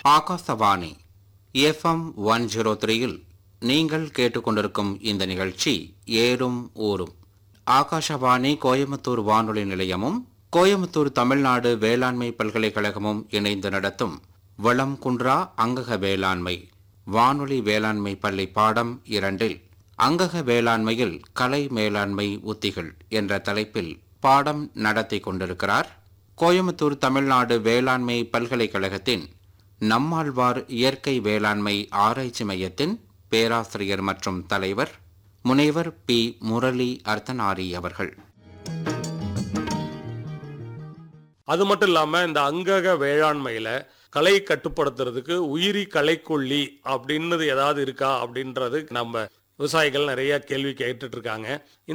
Akashvani FM one zero த்ரீயில் நீங்கள் கேட்டுக்கொண்டிருக்கும் இந்த நிகழ்ச்சி ஏறும் ஊரும் ஆகாஷவாணி கோயம்புத்தூர் வானொலி நிலையமும் கோயம்புத்தூர் தமிழ்நாடு வேளாண்மை பல்கலைக்கழகமும் இணைந்து நடத்தும் வளம் குன்றா அங்கக வேளாண்மை வானொலி வேளாண்மை பள்ளி பாடம் இரண்டில் அங்கக வேளாண்மையில் கலை மேலாண்மை உத்திகள் என்ற தலைப்பில் பாடம் நடத்தி கொண்டிருக்கிறார் கோயம்புத்தூர் தமிழ்நாடு வேளாண்மை பல்கலைக்கழகத்தின் நம்மாழ்வார் இயற்கை வேளாண்மை ஆராய்ச்சி மையத்தின் பேராசிரியர் மற்றும் தலைவர் முனைவர் பி முரளி அர்த்தனாரி அவர்கள் அது மட்டும் இல்லாம இந்த அங்கக வேளாண்மையில களை கட்டுப்படுத்துறதுக்கு உயிரி களைக்கொல்லி அப்படின்றது ஏதாவது இருக்கா அப்படின்றது நம்ம விவசாயிகள் நிறைய கேள்வி கேட்டுட்டு இருக்காங்க